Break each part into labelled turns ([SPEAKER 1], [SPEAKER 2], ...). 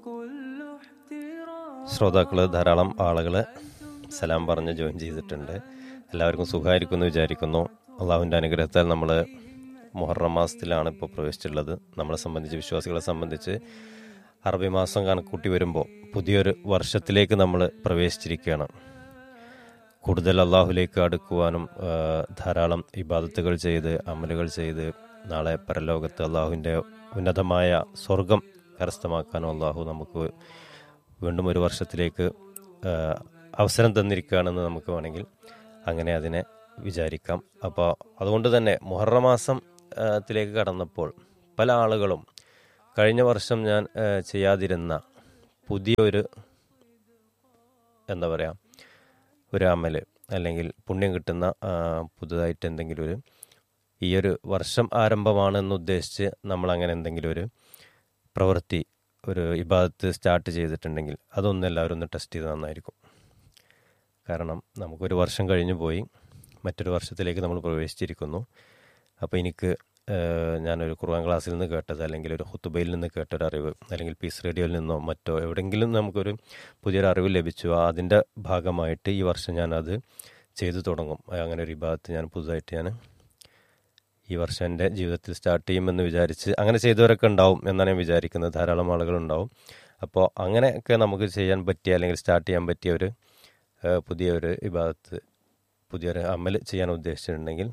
[SPEAKER 1] ശ്രോതാക്കൾ ധാരാളം ആളുകൾ സലാം പറഞ്ഞ് ജോയിൻ ചെയ്തിട്ടുണ്ട് എല്ലാവർക്കും സുഖമായിരിക്കുമെന്ന് വിചാരിക്കുന്നു അള്ളാഹുവിൻ്റെ അനുഗ്രഹത്താൽ നമ്മൾ മുഹറം മാസത്തിലാണ് ഇപ്പോൾ പ്രവേശിച്ചിട്ടുള്ളത് നമ്മളെ സംബന്ധിച്ച് വിശ്വാസികളെ സംബന്ധിച്ച് അറബി മാസം കണക്കൂട്ടി വരുമ്പോൾ പുതിയൊരു വർഷത്തിലേക്ക് നമ്മൾ പ്രവേശിച്ചിരിക്കുകയാണ് കൂടുതൽ അള്ളാഹുലേക്ക് അടുക്കുവാനും ആ, ധാരാളം ഇബാദത്തുകൾ ചെയ്ത് അമലുകൾ ചെയ്ത് നാളെ പരലോകത്ത് അള്ളാഹുവിൻ്റെ ഉന്നതമായ സ്വർഗം കരസ്ഥമാക്കാനും അള്ളാഹു നമുക്ക് വീണ്ടും ഒരു വർഷത്തിലേക്ക് ആ, അവസരം തന്നിരിക്കുകയാണെന്ന് നമുക്ക് വേണമെങ്കിൽ അങ്ങനെ അതിനെ വിചാരിക്കാം അപ്പോൾ അതുകൊണ്ട് തന്നെ മുഹറം മാസം ആ, ത്തിലേക്ക് കടന്നപ്പോൾ പല ആളുകളും കഴിഞ്ഞ വർഷം ഞാൻ ആ, ചെയ്യാതിരുന്ന പുതിയൊരു എന്താ പറയുക ഒരു അമല് അല്ലെങ്കിൽ പുണ്യം കിട്ടുന്ന ആ, പുതുതായിട്ട് എന്തെങ്കിലും ഒരു ഈ ഒരു വർഷം ആരംഭമാണെന്ന് ഉദ്ദേശിച്ച് നമ്മൾ അങ്ങനെ എന്തെങ്കിലും ഒരു പ്രവൃത്തി ഒരു ഇബാദത്ത് സ്റ്റാർട്ട് ചെയ്തിട്ടുണ്ടെങ്കിൽ അതൊന്നും എല്ലാവരും ഒന്ന് ടെസ്റ്റ് ചെയ്ത് നന്നായിരിക്കും കാരണം നമുക്കൊരു വർഷം കഴിഞ്ഞു പോയി മറ്റൊരു വർഷത്തിലേക്ക് നമ്മൾ പ്രവേശിച്ചിരിക്കുന്നു അപ്പോൾ എനിക്ക് ഏഹ്, ഞാനൊരു ഖുർആൻ ക്ലാസ്സിൽ നിന്ന് കേട്ടത് അല്ലെങ്കിൽ ഒരു ഹുത്തുബയിൽ നിന്ന് കേട്ടൊരു അറിവ് അല്ലെങ്കിൽ പീസ് റേഡിയോയിൽ നിന്നോ മറ്റോ എവിടെയെങ്കിലും നമുക്കൊരു പുതിയൊരു അറിവ് ലഭിച്ചു ആ അതിൻ്റെ ഭാഗമായിട്ട് ഈ വർഷം ഞാനത് ചെയ്തു തുടങ്ങും അങ്ങനെ ഒരു ഇബാദത്ത് ഞാൻ പുതുതായിട്ട് ഞാൻ ഈ വർഷം എൻ്റെ ജീവിതത്തിൽ സ്റ്റാർട്ട് ചെയ്യുമെന്ന് വിചാരിച്ച് അങ്ങനെ ചെയ്തവരൊക്കെ ഉണ്ടാവും എന്നാണ് ഞാൻ വിചാരിക്കുന്നത് ധാരാളം ആളുകളുണ്ടാവും അപ്പോൾ അങ്ങനെയൊക്കെ നമുക്ക് ചെയ്യാൻ പറ്റിയ അല്ലെങ്കിൽ സ്റ്റാർട്ട് ചെയ്യാൻ പറ്റിയ ഒരു ഏഹ്, പുതിയൊരു ഇബാദത്ത് പുതിയൊരു അമൽ ചെയ്യാൻ ഉദ്ദേശിച്ചിട്ടുണ്ടെങ്കിൽ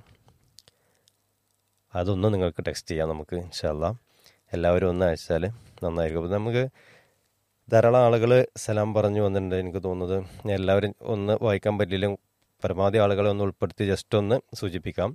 [SPEAKER 1] അതൊന്ന് നിങ്ങൾക്ക് ടെക്സ്റ്റ് ചെയ്യാം നമുക്ക് ഇൻഷാല്ല എല്ലാവരും ഒന്ന് അയച്ചാൽ നന്നായിരിക്കും അപ്പോൾ നമുക്ക് ധാരാളം ആളുകൾ സലാം പറഞ്ഞു വന്നിട്ടുണ്ട് എനിക്ക് തോന്നുന്നത് എല്ലാവരും ഒന്ന് വായിക്കാൻ പറ്റില്ല പരമാവധി ആളുകളെ ഒന്ന് ഉൾപ്പെടുത്തി ജസ്റ്റ് ഒന്ന് സൂചിപ്പിക്കാം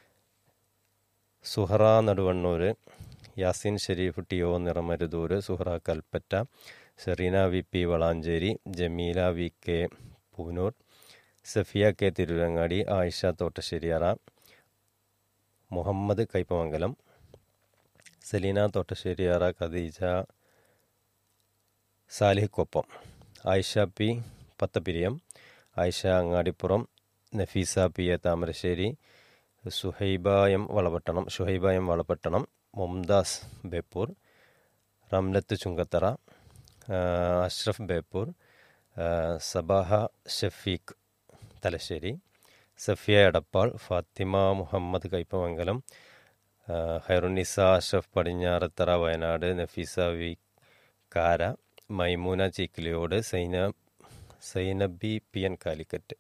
[SPEAKER 1] Suhara Naduvannur Yasin Sherif T O Niramaruthur Suhara Kalpetta Sereena V P Valanchery Jameela V K Poonoor Safiya K Tirurangadi Ayisha Thottasseriyara Muhammad Kaipamangalam Saleena Thottasseriyara Khadeeja സാലിഹ്ക്കൊപ്പം Ayisha P Pathappiriyam Ayisha Angadippuram Nafeesa P A Thamarassery Suhaiba M Valapattanam Shuhaiba M Valapattanam Mumtaz Beypore Ramlath Chunkathara ആ, അഷ്റഫ് ബേപ്പൂർ ആ, സബാഹ ഷഫീഖ് തലശ്ശേരി സഫിയ എടപ്പാൾ ഫാത്തിമ മുഹമ്മദ് കൈപ്പമംഗലം ആ, Hairunisa Ashraf Padinjarathara Wayanad Nafeesa V Kara Maimoona Cheekkiliyode Saina Sainabi P N Calicut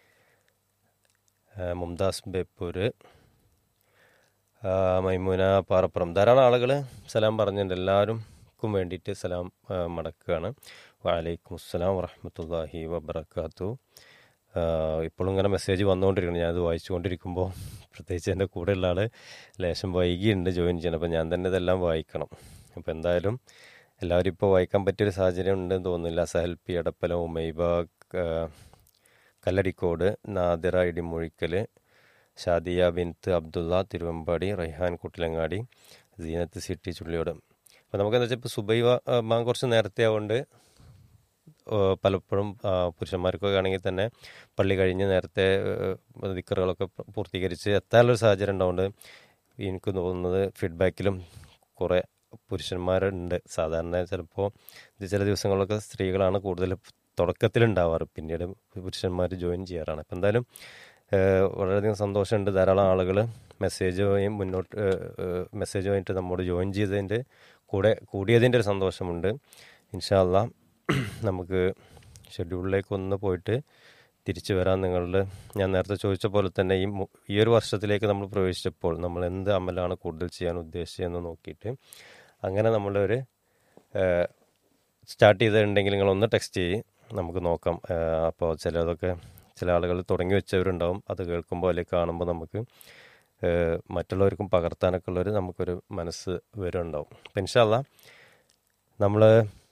[SPEAKER 1] ആ, മുംതാസ് ബേപ്പൂര് ആ, മൈമൂന പാറപ്പുറം ധാരാളം ആളുകൾ സലാം പറഞ്ഞിട്ടുണ്ട് എല്ലാവർക്കും വേണ്ടിയിട്ട് സലാം ആ, മടക്കുകയാണ് വലൈക്കും അസ്സലാം വറഹമത്തല്ലാഹി വബർക്കാത്തു ഇപ്പോഴും ഇങ്ങനെ മെസ്സേജ് വന്നുകൊണ്ടിരിക്കണം ഞാനത് വായിച്ചുകൊണ്ടിരിക്കുമ്പോൾ പ്രത്യേകിച്ച് എൻ്റെ കൂടെയുള്ള ആൾ ലേശം വൈകിയുണ്ട് ജോയിൻ ചെയ്യണം അപ്പോൾ ഞാൻ തന്നെ ഇതെല്ലാം വായിക്കണം അപ്പോൾ എന്തായാലും എല്ലാവരും ഇപ്പോൾ വായിക്കാൻ പറ്റിയൊരു സാഹചര്യം ഉണ്ടെന്ന് തോന്നുന്നില്ല സഹൽ പി എടപ്പല ഉമൈബ ആ, കല്ലടിക്കോട് നാദിറ ഇടിമുഴിക്കൽ ഷാദിയ ബിൻത്ത് അബ്ദുള്ള തിരുവമ്പാടി റൈഹാൻ കുട്ടിലങ്ങാടി സീനത്ത് സിറ്റി ചുള്ളിയോട് അപ്പോൾ നമുക്കെന്താ വെച്ചാൽ ഇപ്പോൾ സുബൈ മാൻ കുറച്ച് നേരത്തെ ആവുകൊണ്ട് ആ, പലപ്പോഴും ആ, പുരുഷന്മാർക്കൊക്കെ ആണെങ്കിൽ തന്നെ പള്ളി കഴിഞ്ഞ് നേരത്തെ ദിക്കറുകളൊക്കെ പൂർത്തീകരിച്ച് എത്താനുള്ളൊരു സാഹചര്യം ഉണ്ടാവുകൊണ്ട് എനിക്ക് തോന്നുന്നത് ഫീഡ്ബാക്കിലും കുറേ പുരുഷന്മാരുണ്ട് സാധാരണ ചിലപ്പോൾ ഇത് ചില ദിവസങ്ങളിലൊക്കെ സ്ത്രീകളാണ് കൂടുതൽ തുടക്കത്തിലുണ്ടാവാറ് പിന്നീട് പുരുഷന്മാർ ജോയിൻ ചെയ്യാറാണ് അപ്പം എന്തായാലും ഏഹ്, വളരെയധികം സന്തോഷമുണ്ട് ധാരാളം ആളുകൾ മെസ്സേജ് വഴി മുന്നോട്ട് മെസ്സേജ് വഴിയിട്ട് നമ്മോട് ജോയിൻ ചെയ്തതിൻ്റെ കൂടെ കൂടിയതിൻ്റെ ഒരു സന്തോഷമുണ്ട് ഇൻഷാല്ല നമുക്ക് ഷെഡ്യൂളിലേക്ക് ഒന്ന് പോയിട്ട് തിരിച്ചു വരാൻ നിങ്ങളുടെ ഞാൻ നേരത്തെ ചോദിച്ച പോലെ തന്നെ ഈ മു- ഈ ഒരു വർഷത്തിലേക്ക് നമ്മൾ പ്രവേശിച്ചപ്പോൾ നമ്മൾ എന്ത് അമലാണ് കൂടുതൽ ചെയ്യാൻ ഉദ്ദേശിച്ചതെന്ന് നോക്കിയിട്ട് അങ്ങനെ നമ്മളൊരു സ്റ്റാർട്ട് ചെയ്തിട്ടുണ്ടെങ്കിൽ നിങ്ങളൊന്ന് ടെക്സ്റ്റ് ചെയ്യും നമുക്ക് നോക്കാം അപ്പോൾ ചിലതൊക്കെ ചില ആളുകൾ തുടങ്ങി വെച്ചവരുണ്ടാവും അത് കേൾക്കുമ്പോൾ അല്ലെങ്കിൽ കാണുമ്പോൾ നമുക്ക് ഏഹ്, മറ്റുള്ളവർക്കും പകർത്താനൊക്കെ ഉള്ളൊരു നമുക്കൊരു മനസ്സ് വരുന്നുണ്ടാവും അപ്പം ഇൻഷാല്ല നമ്മൾ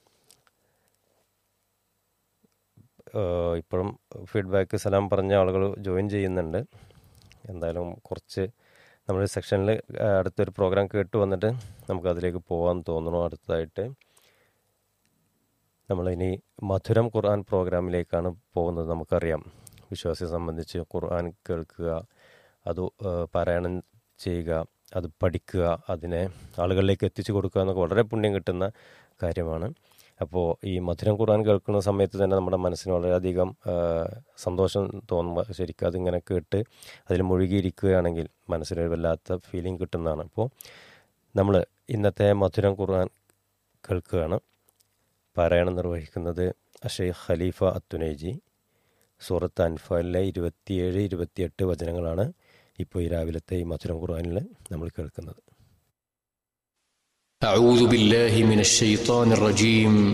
[SPEAKER 1] ഇപ്പോഴും ഫീഡ്ബാക്ക് സലാം പറഞ്ഞ ആളുകൾ ജോയിൻ ചെയ്യുന്നുണ്ട് എന്തായാലും കുറച്ച് നമ്മൾ സെക്ഷനിൽ അടുത്തൊരു പ്രോഗ്രാം കേട്ട് വന്നിട്ട് നമുക്ക് അതിലേക്ക് പോകാൻ തോന്നുന്നു അടുത്തതായിട്ട് നമ്മളിനി മധുരം ഖുർആൻ പ്രോഗ്രാമിലേക്കാണ് പോകുന്നത് നമുക്കറിയാം വിശ്വാസിയെ സംബന്ധിച്ച് ഖുർആൻ കേൾക്കുക അത് ഏഹ്, പാരായണം ചെയ്യുക അത് പഠിക്കുക അതിനെ ആളുകളിലേക്ക് എത്തിച്ചു കൊടുക്കുക എന്നൊക്കെ വളരെ പുണ്യം കിട്ടുന്ന കാര്യമാണ് അപ്പോൾ ഈ മധുരം ഖുർആൻ കേൾക്കുന്ന സമയത്ത് തന്നെ നമ്മുടെ മനസ്സിന് വളരെയധികം ആ, സന്തോഷം തോന്നുമ്പോൾ ശരിക്കും അതിങ്ങനെ കേട്ട് അതിൽ മുഴുകിയിരിക്കുകയാണെങ്കിൽ മനസ്സിനൊരു വല്ലാത്ത ഫീലിംഗ് കിട്ടുന്നതാണ് അപ്പോൾ നമ്മൾ ഇന്നത്തെ മധുരം ഖുർആൻ കേൾക്കുകയാണ് പാരായണം നിർവഹിക്കുന്നത് ഷെയ്ഖ് ഖലീഫ അത്തുനൈജി സൂറത്ത് അൻഫാലിലെ ഇരുപത്തിയേഴ് ഇരുപത്തിയെട്ട് വചനങ്ങളാണ് ഇപ്പോൾ ഈ രാവിലത്തെ ഈ മധുരം ഖുർആനിൽ നമ്മൾ കേൾക്കുന്നത്
[SPEAKER 2] أعوذ بالله من الشيطان الرجيم